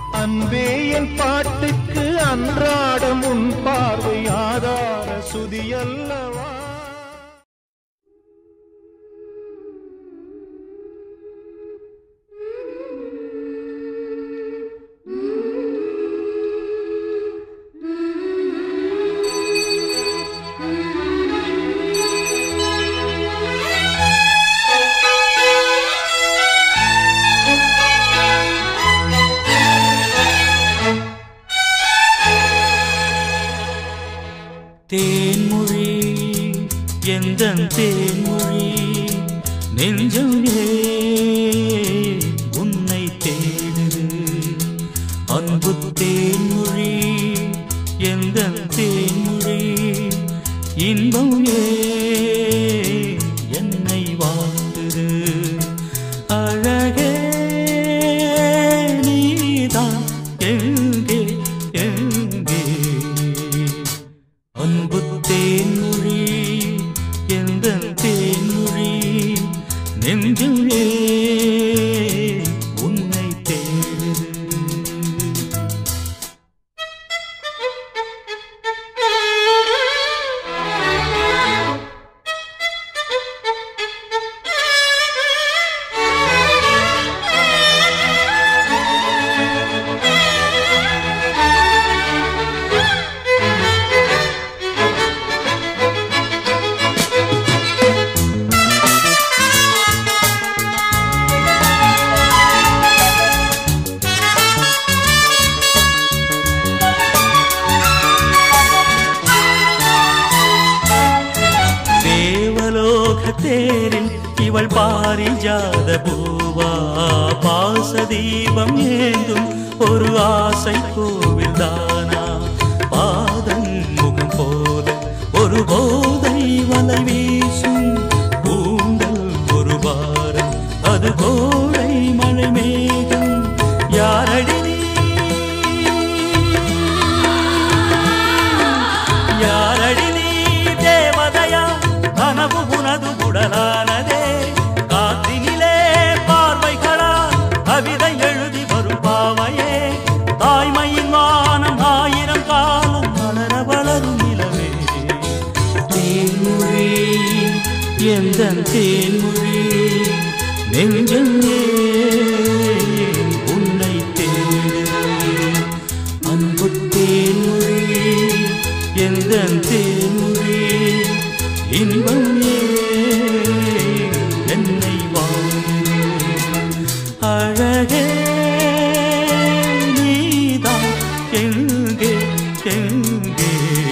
அன்பே என் பாட்டுக்கு அன்றாடம் உன் பார்வை ஆதார சுதியல்லவா தேன்மொழி எந்த தேன்மொழி நெஞ்சம் ஏன் உன்னை தேடுது அன்பு தேன்மொழி எந்த தேன்மொழி இன்பம் ஏன் என்னை வாழ்த்துது அழகே நீதான் எங்கே எங்கே அன்பு தேன்மொழி எந்த தேன்மொழி நெஞ்சுமே உன்னை தேடுது தேவலோக தேரில் இவள் பாரிஜாத பூவா பாச தீபம் ஏந்தும் ஒரு ஆசை கோவில் தானா பாதம் முகம் போல ஒரு போதை வலை வீசும் பூண்டல் ஒரு வாரம் அது கோடை மழை மேகம் யாரடி நீ யாரடி நீ தேவதையா கனவு உனது உடலானதே காத்தினிலே பார்வைகளா கவிதை எழுதி வரும் பாவையே தாய்மையின் வானம் ஆயிரம் காலம் வளர வளரும் நிலவே தேன்மொழி எந்த தேன்மொழி நெஞ்சம் ஏன் உன்னை தேடுது அன்பு தேன்மொழி எந்த தேன்மொழி இன்பம் ஏன் என்னை வாழ்வு அழகே நீதான் எங்கே எங்கே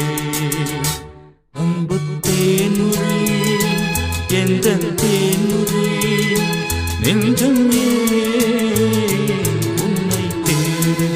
அன்பு தேன்மொழி எந்த தேன்மொழி நெஞ்சம் ஏன் உன்னை தேடுது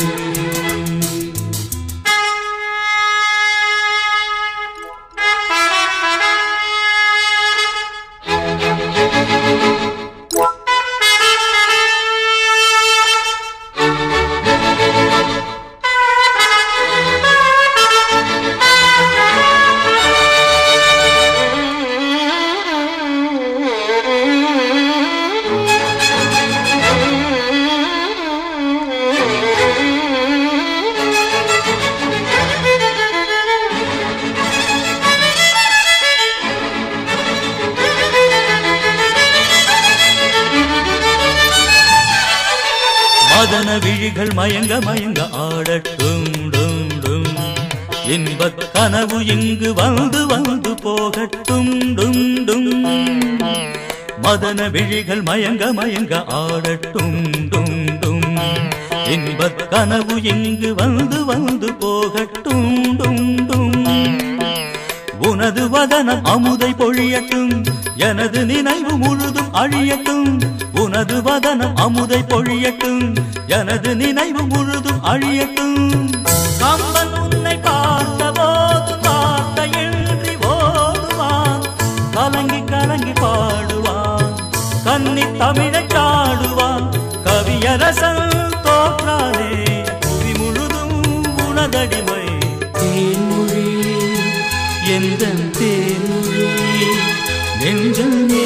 மதன விழிகள் மயங்க மயங்க ஆடட்டும் டும் டும் இன்பக் கனவு இங்கு வந்து வந்து போகட்டும் டும் டும் மதன விழிகள் மயங்க மயங்க ஆடட்டும் டும் டும் இன்பக் கனவு இங்கு வந்து வந்து போகட்டும் டும் டும் உனது வதனம் அமுதை பொழியட்டும் எனது நினைவு முழுதும் அழியட்டும் உனது வதனம் அமுதை பொழியட்டும் எனது நினைவு முழுதும் அழியட்டும் கம்பன் உன்னை பார்த்த போது வார்த்தையின்றி ஓடுவான் கலங்கி கலங்கி பாடுவான் கன்னி தமிழை சாடுவான் கவியரசன் தோற்றானே புவி முழுதும் உனதடிமை தேன்மொழி எந்த தேன்மொழி நெஞ்சமே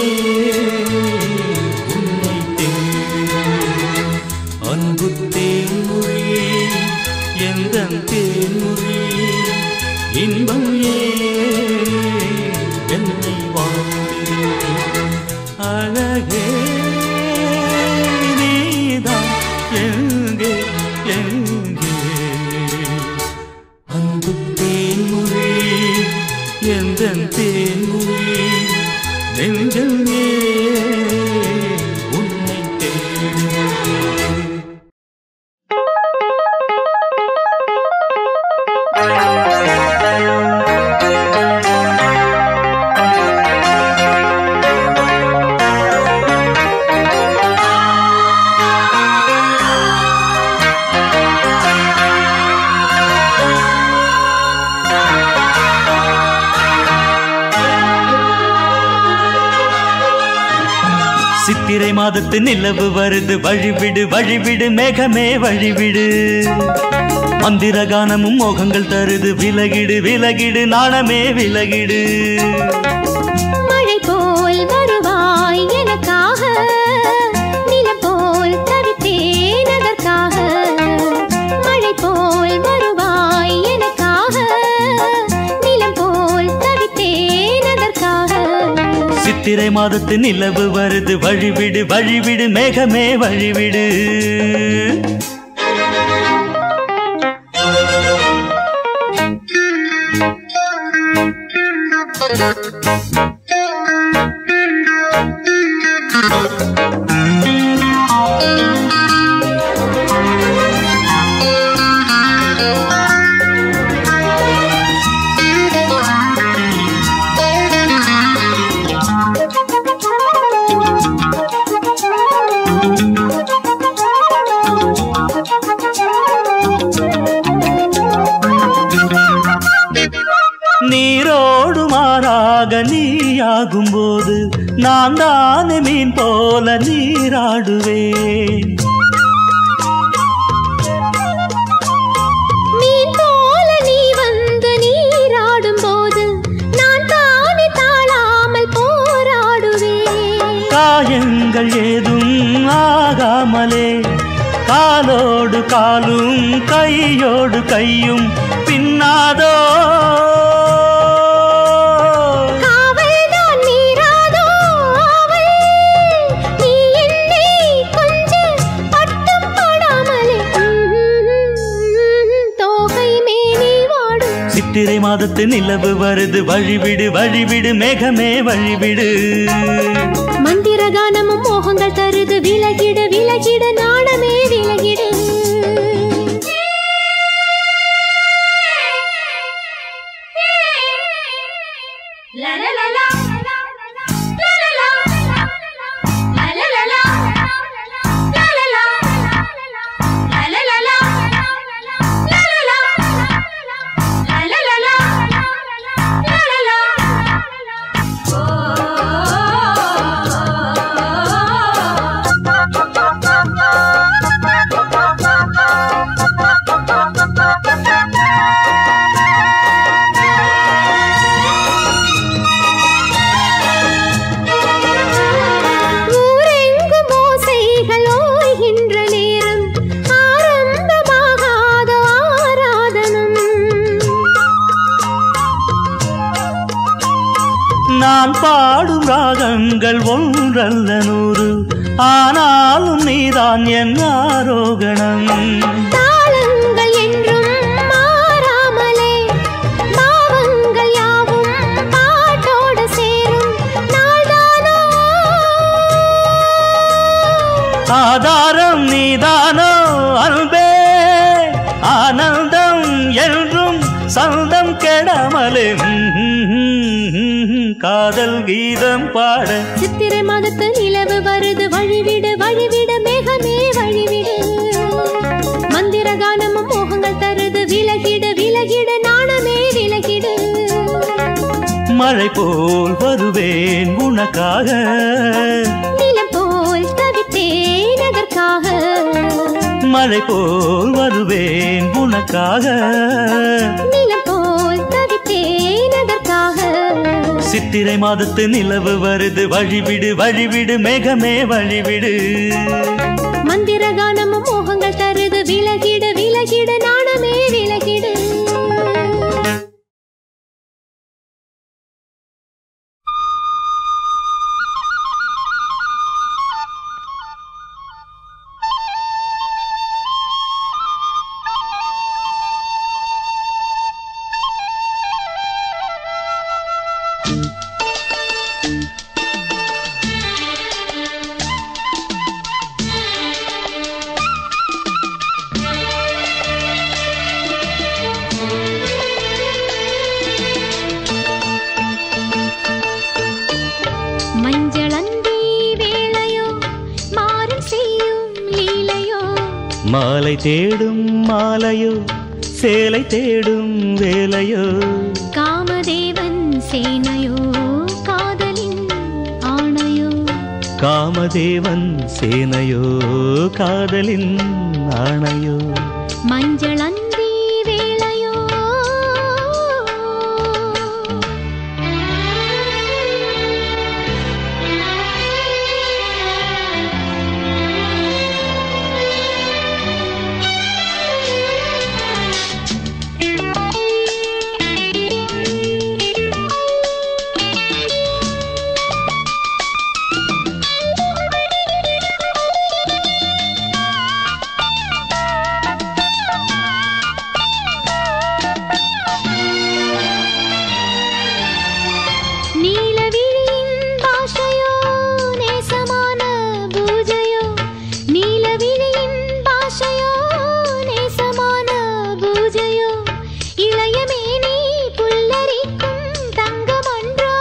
உன்னை தேடு அன்பு தேன்மொழி எந்த தேன்மொழி இன்பம் ஏன் என்னை வாழ்ந்திரு அழகே நீதான் எங்கே எங்கே அன்பு தேன்மொழி எந்த தேன்மொழி நெஞ்சம் ஏன் உன்னை தேடுகிறது சித்திரை மாதத்து நிலவு வருது வழிவிடு வழிவிடு மேகமே வழிவிடு மந்திர கானமும் மோகங்கள் தருது விலகிடு விலகிடு நாணமே விலகிடு மழை போல் வருவாய் எனக்காக நிலம் போல் தவித்தேன் அதற்காக மழை போல் வருவாய் எனக்காக நிலம் போல் தவித்தேன் அதற்காக சித்திரை மாதத்து நிலவு வருது வழிவிடு வழிவிடு மேகமே வழிவிடு நீரோடு மாறாக நீயாகும்போது நான் தானே மீன் போல நீராடுவேன் மீன் போல நீ வந்து நீராடும் போது நான் தானே தாழாமல் போராடுவேன் காயங்கள் ஏதும் ஆகாமலே காலோடு காலும் கையோடு கையும் பின்னாதோ காவல்தான் மீறாதோ ஆவல். நீ என்னை கொஞ்சம் பட்டும் படாமலே ம்ம், தோகை மேனி வாடும் சித்திரை மாதத்து நிலவு வருது வழிவிடு வழிவிடு மேகமே வழிவிடு மந்திர கானமும் மோகங்கள் தருது விலகிடு விலகிடு நாணமே விலகிடு ஊரெங்கும் ஓசைகள் ஓய்கின்ற நேரம் ஆரம்பமாகாத ஆராதனம் நான் பாடும் ராகங்கள் ஒன்றல்ல நூறு ஆனாலும் நீதான் என் ஆரோகணம் தாளங்கள் என்றும் மாறாமலே பாவங்கள் யாவும் பாட்டோடு சேரும் நாள்தானோ ஆதாரம் நீதானோ அன்பே ஆனந்தம் என்றும் சந்தம் கெடாமலே காதல் கீதம் பாட சித்திரை மாதத்து நிலவு வருது வழிவிடு வழிவிடு மேகமே வழிவிடு மந்திர கானமும் மோகங்கள் தருது விலகிடு விலகிடு நாணமே விலகிடு மழை போல் வருவேன் உனக்காக நிலம் போல் தவித்தேன் அதற்காக மழை போல் வருவேன் உனக்காக நிலம் போல் தவித்தேன் அதற்காக சித்திரை மாதத்து நிலவு வருது வழிவிடு வழிவிடு மேகமே வழிவிடு மந்திர கானமும் மோகங்கள் தருது விலகிடு விலகிடு நாணமே மாலை தேடும் மாலையோ சேலை தேடும் வேலையோ காமதேவன் சேனையோ காதலின் ஆணையோ காமதேவன் சேனையோ காதலின் ஆணையோ மஞ்சள் அந்தி வேளையோ நீலவிழியின் பாஷையோ நேசமான பூஜையோ நீலவிழியின் பாஷையோ நேசமான பூஜையோ இளையமேனி புல்லரிக்கும் தங்கமன்றோ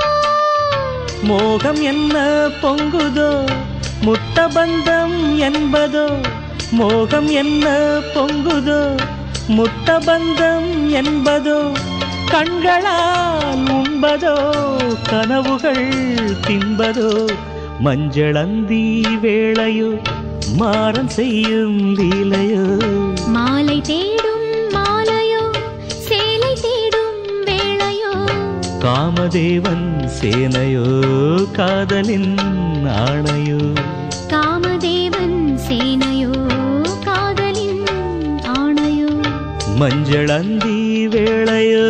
மோகம் என்ன பொங்குதோ முத்தபந்தம் என்பதோ மோகம் என்ன பொங்குதோ முத்தபந்தம் என்பதோ கண்களால் உண்பதோ கனவுகள் தின்பதோ மஞ்சளந்தி வேளையோ மாறன் செய்யும் லீலையோ மாலை தேடும் மாலையோ சேலை தேடும் வேளையோ காமதேவன் சேனையோ காதலின் ஆணையோ காமதேவன் சேனையோ காதலின் ஆணையோ மஞ்சளந்தி வேளையோ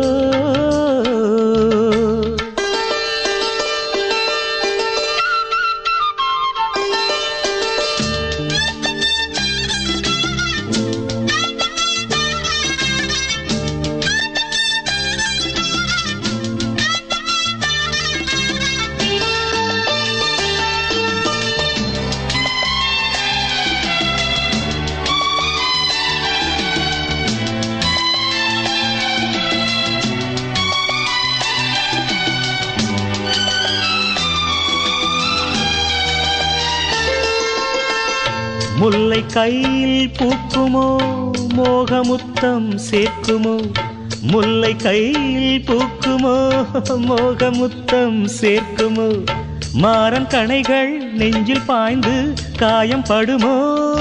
முல்லை கையில் பூக்குமோ மோகமுத்தம் சேர்க்குமோ முல்லை கையில் பூக்குமோ மோகமுத்தம் சேர்க்குமோ மாறன் கணைகள் நெஞ்சில் பாய்ந்து காயம் படுமோ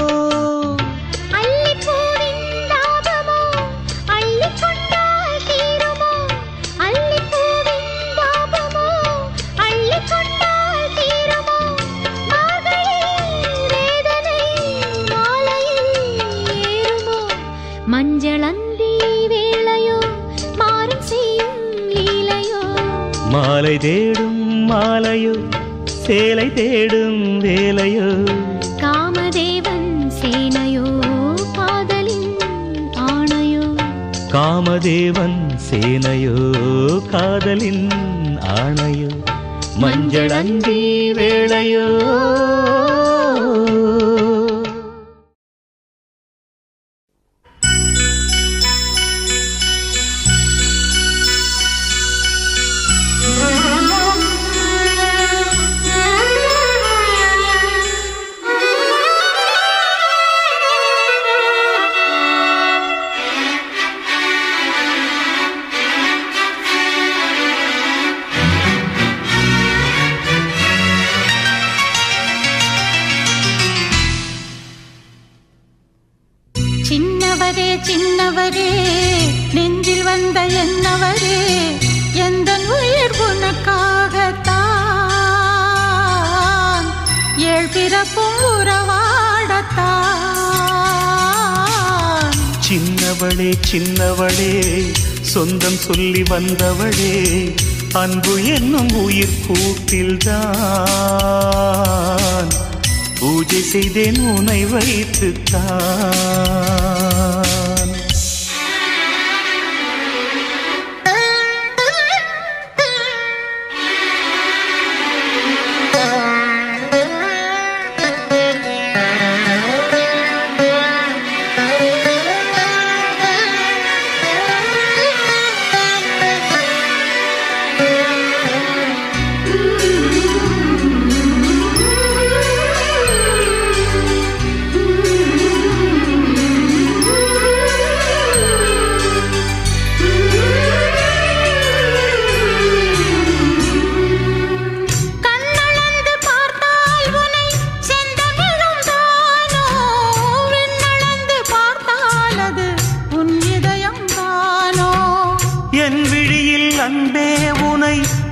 அல்லிப்பூவின் தாபமோ அள்ளிக் கொண்டால் தீருமோ அல்லிப்பூவின் தாபமோ அள்ளிக் கொண்டால் தீருமோ மார்கழி வேதனை மாலையில் ஏறுமோ மஞ்சளந்தி வேளையோ மாறும் செய்யும் லீலையோ மாலை தேடும் மாலையோ சேலை தேடும் வேலையோ காமதேவன் சேனையோ காதலின் ஆணையோ காமதேவன் சேனையோ காதலின் ஆணையோ மஞ்சளந்தி வேளையோ சின்னவரே சின்னவரே நெஞ்சில் வந்த என்னவரே எந்த உயிர் உனக்காகத்தான் ஏழ் பிறப்பும் உறவாடத்தான் சின்னவளே சின்னவளே சொந்தம் சொல்லி வந்தவளே அன்பு என்னும் உயிர் கூட்டில்தான் பூஜை செய்தேன் உனை வைத்துத்தான் Thank you.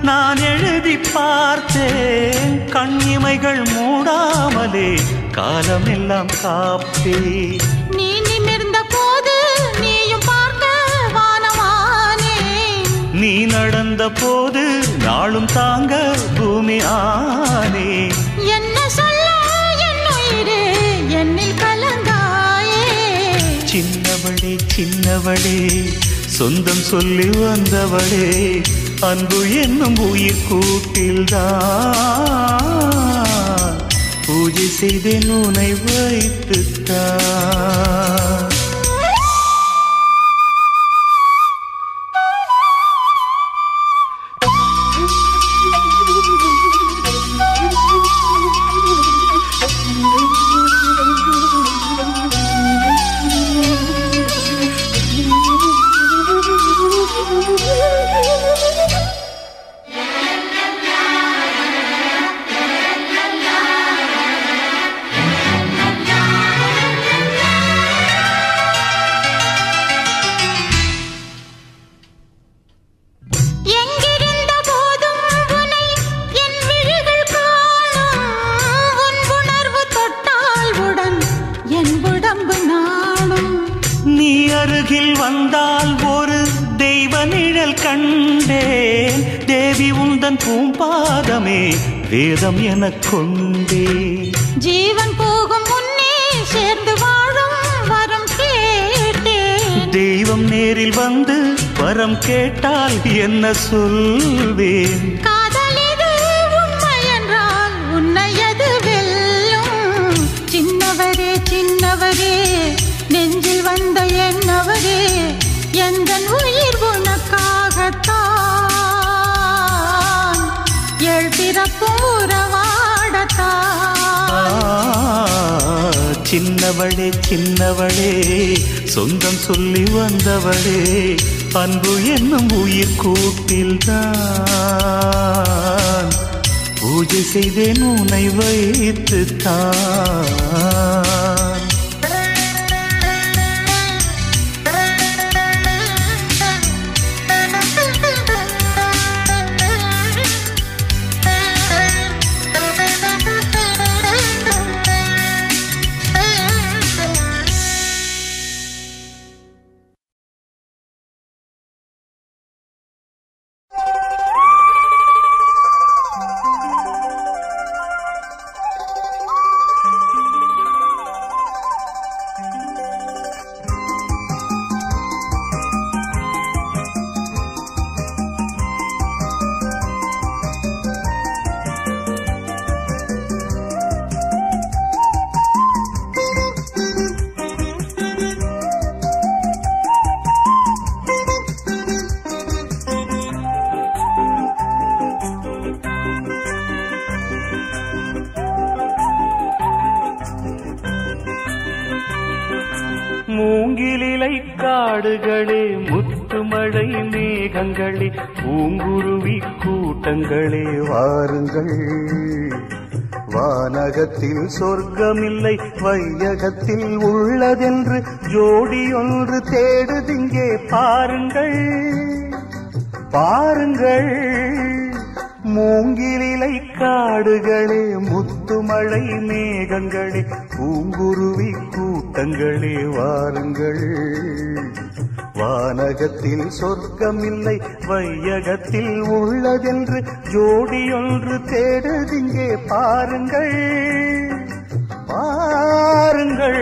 நான் எழுதி பார்த்தேன் கண்ணிமைகள் மூடாமலே காலமெல்லாம் காப்பே நீ நிமிர்ந்த போது நீயும் பார்க்க வானமானே நீ நடந்த போது நாளும் தாங்க பூமி ஆனே என்ன சொல்ல என் உயிரே என்னில் கலந்தாயே சின்னவளே சின்னவளே சொந்தம் சொல்லி வந்தவளே அன்பு என்னும் உயிர் கூட்டில்தான் பூஜை செய்தேன் உனை வைத்துத்தான் எங்கிருந்த போதும் உனை என் விழிகள் காணும் உன் உணர்வு தொட்டால் உடன் என் உடம்பு நாடும் நீ அருகில் வந்தால் ஒரு தெய்வ நிழல் கண்டேன் தேவி உந்தன் பூம்பாதமே வேதம் எனக் கொண்டே ஜீவன் போகும் முன்னே சேர்ந்து வாழும் வரம் கேட்டேன் தெய்வம் நேரில் வந்து வரம் கேட்டால் என்ன சொல்வேன் காதல் இது உண்மை என்றால் உன்னை எது வெல்லும் சின்னவரே சின்னவரே நெஞ்சில் வந்த என்னவரே எந்த உயிர் உனக்காகத்தான் எழு பிறப்பும் உறவாடத்தான் ஆ, சின்னவளே சின்னவளே சொந்தம் சொல்லி வந்தவளே அன்பு என்னும் உயிர் கூட்டில்தான் பூஜை செய்தேன் உனை வைத்துத்தான் மூங்கிலிலை காடுகளே முத்துமழை மேகங்களே பூங்குருவி கூட்டங்களே வாருங்கள் வானகத்தில் சொர்க்கமில்லை வையகத்தில் உள்ளதென்று ஜோடியொன்று தேடுதிங்கே பாருங்கள் பாருங்கள் மூங்கிலிலை காடுகளே முத்துமழை மேகங்களே பூங்குருவி கூட்டங்களே வாருங்கள் வானகத்தில் சொர்க்கமில்லை வையகத்தில் உள்ளதென்று ஜோடியொன்று தேடுதிங்கே பாருங்கள் பாருங்கள்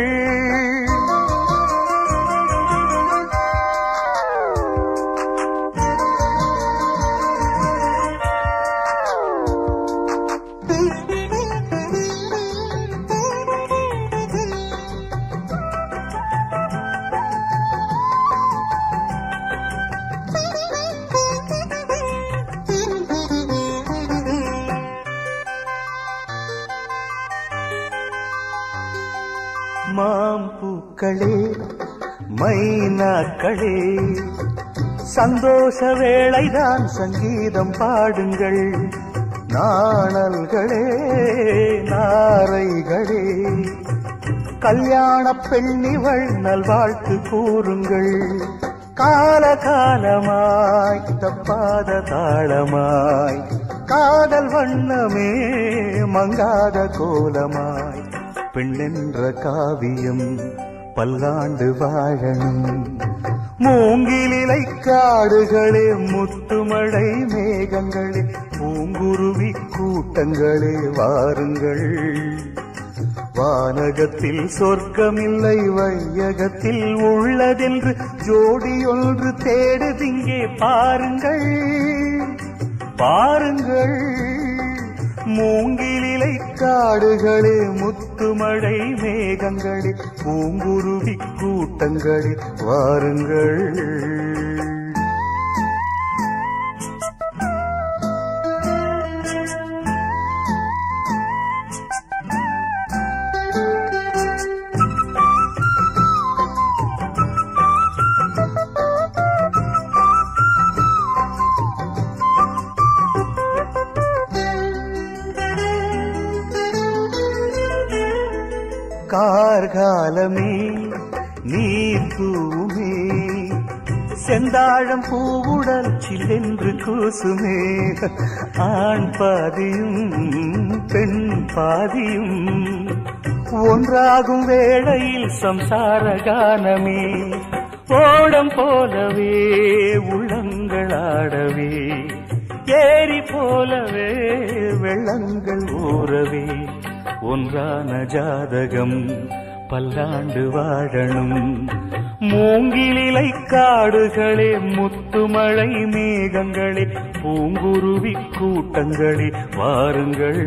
மாம்பூக்களே மைனாக்களே சந்தோஷ வேளைதான் சங்கீதம் பாடுங்கள் நாணல்களே நாரைகளே கல்யாண பெண்ணிவள் நல்வாழ்த்து கூறுங்கள் கால காலமாய் தப்பாத தாளமாய் காதல் வண்ணமே மங்காத கோலமாய் பெண்ணென்ற காவியம் பல்லாண்டு வாழணும் மூங்கிலிலை காடுகளே முத்துமழை மேகங்களே பூங்குருவி கூட்டங்களே வாருங்கள் வானகத்தில் சொர்க்கமில்லை வையகத்தில் உள்ளதென்று ஜோடி ஒன்று தேடுதிங்கே பாருங்கள் பாருங்கள் மூங்கிலிலை காடுகளே முத்துமழை மேகங்களே பூங்குருவி கூட்டங்களே வாருங்கள் கார்காலமே நீர் தூமே செந்தாழம் பூவுடல் சில்லென்று கூசுமே ஆண் பாதியும் பெண் பாதியும் ஒன்றாகும் வேளையில் சம்சார கானமே ஓடம் போலவே உள்ளங்களாடவே ஏரி போலவே வெள்ளங்கள் ஊறவே ஒன்றான ஜாதகம் பல்லாண்டு வாழணும் மூங்கிலிலை காடுகளே முத்துமழை மேகங்களே பூங்குருவி கூட்டங்களே வாருங்கள்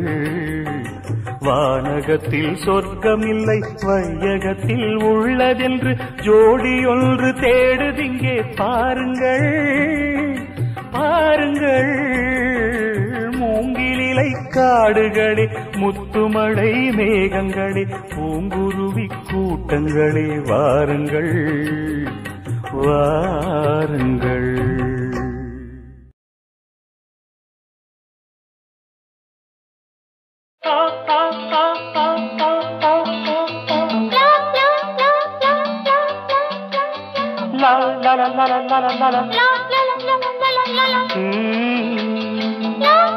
வானகத்தில் சொர்க்கமில்லை வையகத்தில் உள்ளதென்று ஜோடி ஒன்று தேடுதிங்கே பாருங்கள் பாருங்கள் மூங்கிலிலை காடுகளே முத்துமழை மேகங்களே பூங்குருவி கூட்டங்களே வாருங்கள் வாருங்கள் லா லா லா லா லா லா லா லா ம்.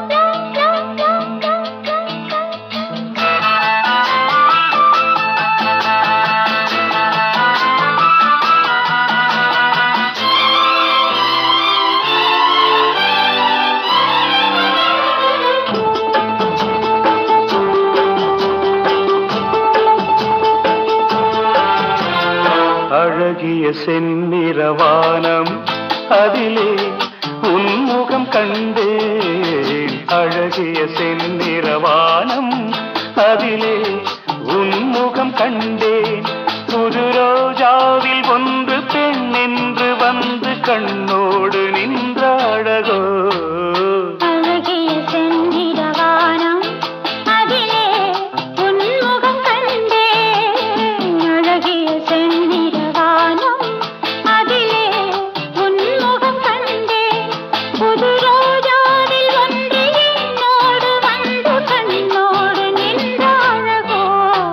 அழகிய செந்நிறவானம் அதிலே உன்முகம் கண்டேன் அழகிய செந்நிறவானம் அதிலே உன்முகம் கண்டேன் புது ரோஜாவில் ஒன்று பெண் என்று வந்து கண்ணோடு நின்ற அழகோ அழகிய செந்திரவானம் அதிலே உன்முகம் கண்டேன் அழகிய செந்திரவானம் அதிலே உன்முகம் கண்டேன் புது ரோஜாவில் ஒன்று என்னோடு வந்து கண்ணோடு நின்ற அழகோ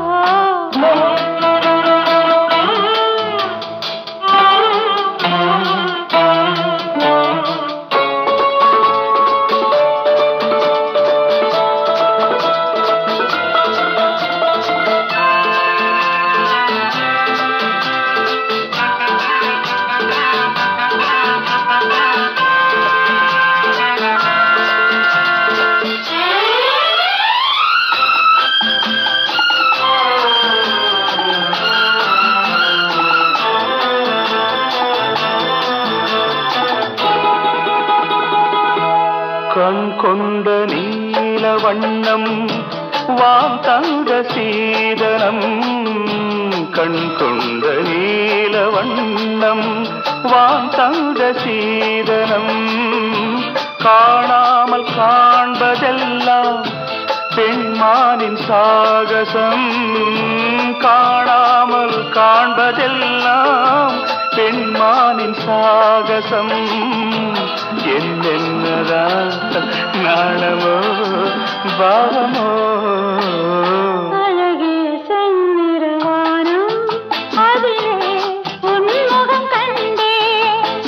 கண் கொண்ட நீல வண்ணம் வாம் தங்க சீதனம் கண் கொண்ட நீல வண்ணம் வாம் தங்க சீதனம் காணாமல் காண்பதெல்லாம் பெண்மானின் சாகசம் காணாமல் காண்பதெல்லாம் பெண்மானின் சாகசம் என்னென்னதான் நாணமோ பாவமோ அழகிய செந்நிறவானம் அதிலே உன்முகம் கண்டேன்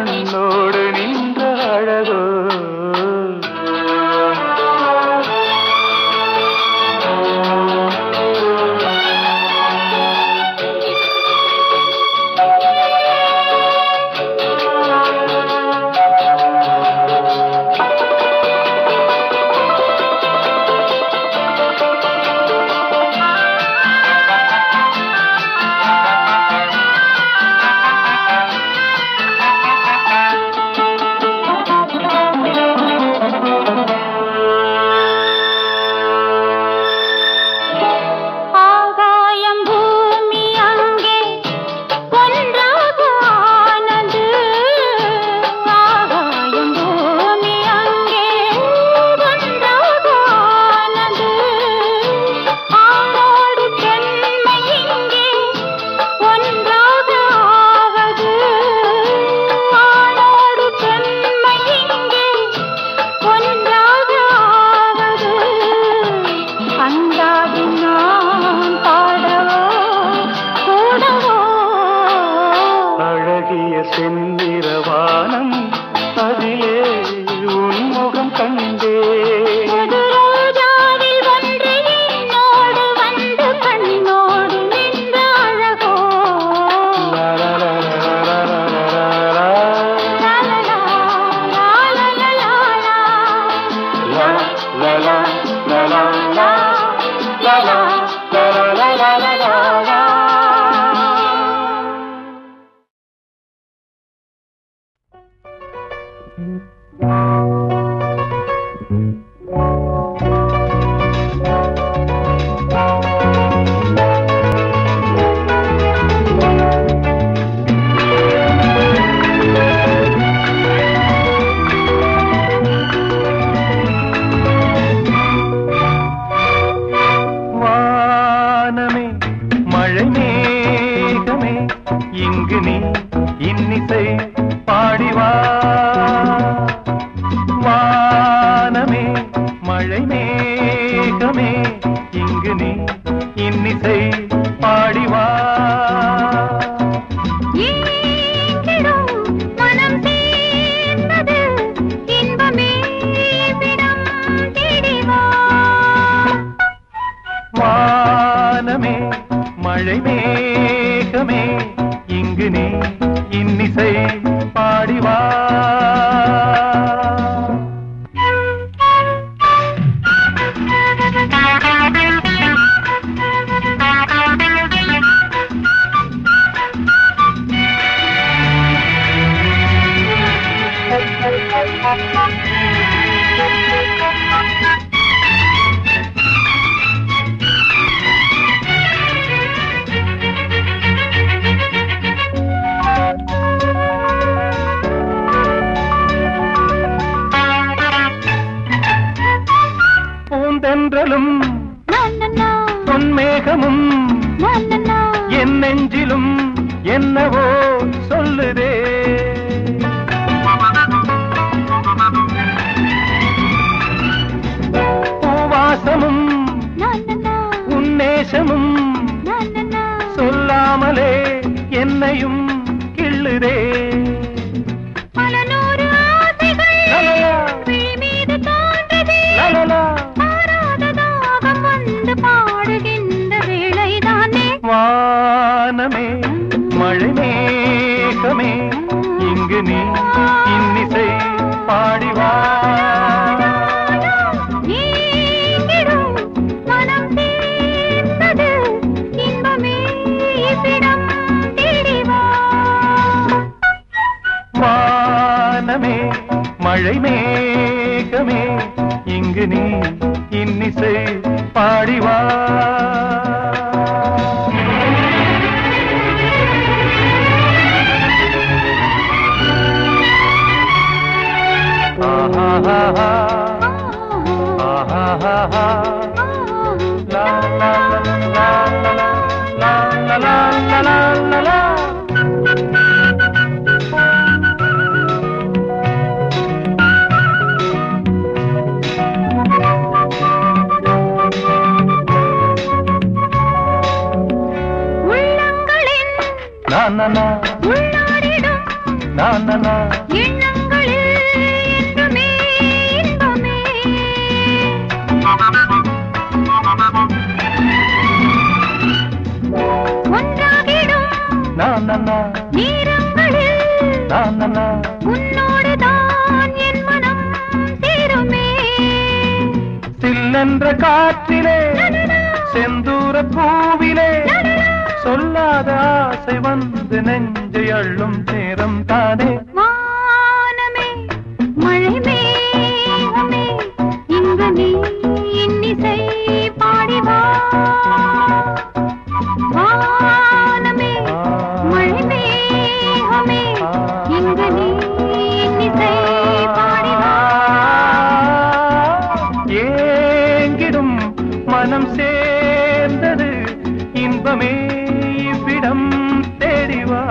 கண்ணோடு நின்ற அழகோ ஆகாயம் பூமி அங்கே ஒன்றாக ஆனது ஆகாயம் பூமி அங்கே ஒன்றாக ஆனது ஆணோடு பெண்மை இங்கே ஒன்றாக ஆவது ஆணோடு பெண்மை இங்கே ஒன்றாக ஆவது அந்தாதி நான் பாடவோ கூடவோ அழகிய செந்நிறவானம் அதிலே உன்முகம் கண்டே புது ரோஜாவில் ஒன்று என்னோடு வந்து கண்ணோடு நின்ற அழகோ லலலலலலலலலா. லாலலா, லாலலலாலா. லா, லலா, லலா, லா. லலா, லலலலலலலா. வானமே மழை மேகமே இங்கு நீ இன்னிசை பாடிவா வானமே மழை மேகமே இங்கு நீ இன்னிசை பாடிவா ஏங்கிடும் மனம் சேர்ந்தது இன்பமே விடம் தேடிவா வானமே மழை மேகமே இங்கு நீ இன்னிசை பாடிவா பூந்தென்றலும் நன்னன்னா, பொன்மேகமும் நன்னன்னா. என் நெஞ்சிலும் என்னவோ சொல்லுதே பூவாசமும் நன்னன்னா, உன்னேசமும் நன்னன்னா. சொல்லாமலே என்னையும் கிள்ளுதே பல நூறு ஆசைகள் லலலா, விழி மீது தோன்றுதே. லலலா. பாராத தாகம் வந்து பாடுகின்ற வேளைதானே வானமே மழை மேகமே இங்கு நீ இன்னிசை பாடிவா நீங்கிடும் மனம் சேர்ந்தது இன்பமே இவ்விடம் தேடிவா வானமே மழை மேகமே இங்கு நீ இன்னிசை பாடிவா ஆஹா ஆஹா லா லா லா லா லா லா லா லா லா லா உள்ளங்களின் நா நா நா உள்ளாரிடும் நான் நான் எண்ணங்களில் என்றுமே இன்பமே ஒன்றாகிடும் நான் நான் நேரங்களில் நான் நான் உன்னோடுதான் என் மனம் சேருமே சில்லென்ற காற்றிலே செந்தூர பூவிலே சொல்லாத ஆசை வந்து நெஞ்சை அள்ளும் நேரம் தானே வானமே மழை மேகமே இங்கு நீ இன்னிசை பாடி வா வானமே மழை மேகமே இங்கு நீ இன்னிசை பாடி வா ஏங்கிடும் மனம் சேர்ந்தது இன்பமே இவ்விடம் தேடிவா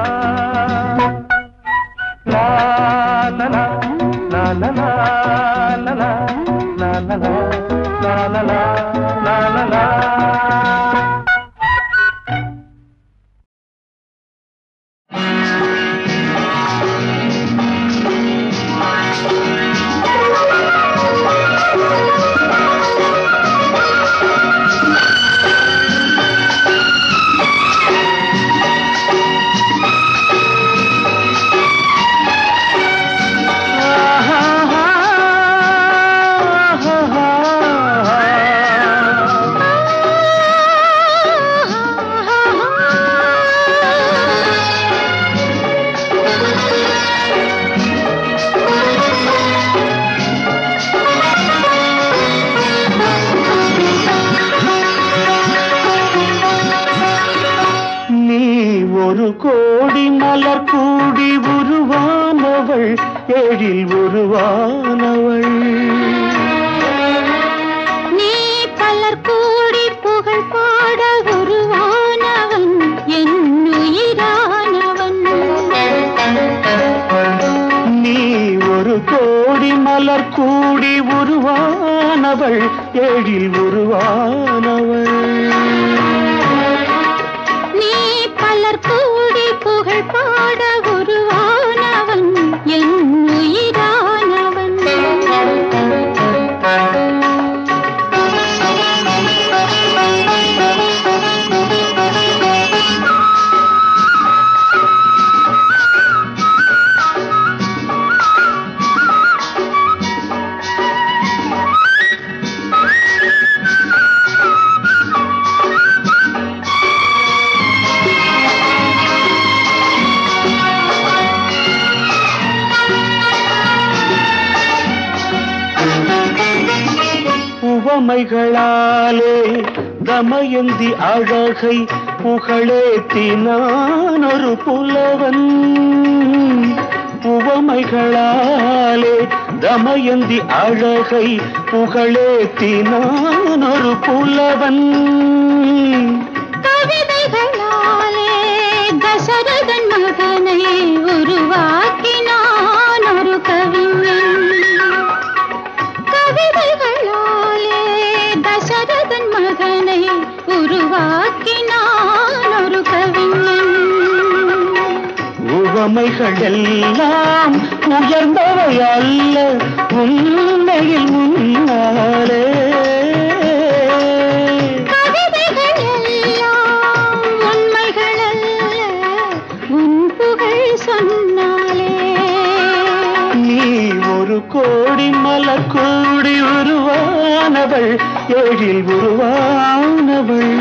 லா லா லா லா லா லா லா லா லா லா லா லா லா லா லா லா நீ ஒரு கோடி மலர் கூடி உருவானவள் எழில் உருவானவள் நீ பலர் கூடி புகழ் பாட உருவானவன் என் உயிரானவன் நீ ஒரு கோடி மலர் கூடி உருவானவள் எழில் உருவானவள் நீ பலர் கூடி புகழ் பாட உருவானவன் என் உயிரானவன் உவமைகளாலே தமயந்தி அழகை புகழேத்தினான் ஒரு புலவன் உவமைகளாலே தமயந்தி அழகை புகழேத்தினான் ஒரு புலவன் கவிதைகளாலே தசரதன் மகனை உருவாக்கினான் ஒரு கவிஞன் கவிதைகளாலே தசரதன் மகனை உருவாக்கினான் ஒரு கவிஞன் உவமைகள் எல்லாம் உயர்ந்தவை அல்ல உண்மையில் முன்னாலே கவிதைகள் எல்லாம் உண்மைகள் அல்ல உன் புகழ் சொன்னாலே நீ ஒரு கோடி மலர் கூடி உருவானவள் எழில் உருவானவள்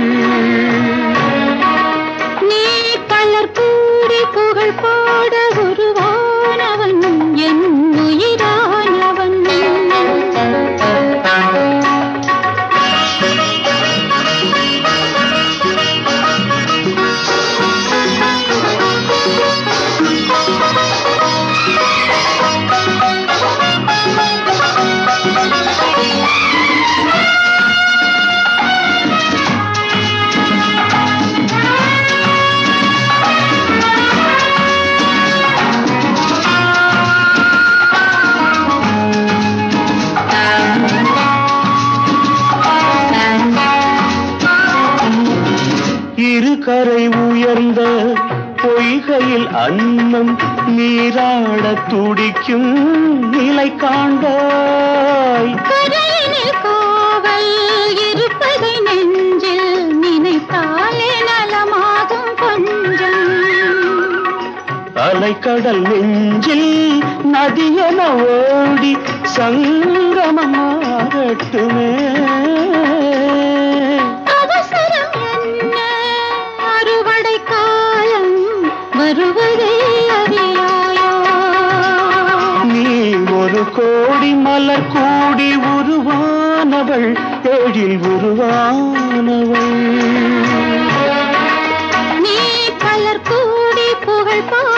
நீ பலர் கூடி புகழ் பாட உருவானவன் என் உயிரானவன் இரு கரை உயர்ந்த பொய்கையில் அன்னம் நீராட துடிக்கும் நிலை காண்பாய் கரையினில் காவல் இருப்பதை நெஞ்சில் நினைத்தாலே நலமாகும் கொஞ்சம் அலைக்கடல் நெஞ்சில் நதியென ஓடி சங்கமமாகட்டுமே அவசரம் என்ன அறுவடை காலம் வருவதே அறியாயோ நீ ஒரு கோடி மலர் கூடி உருவானவள் ஏழில் உருவானவள் நீ பலர் கூடி புகழ் பாட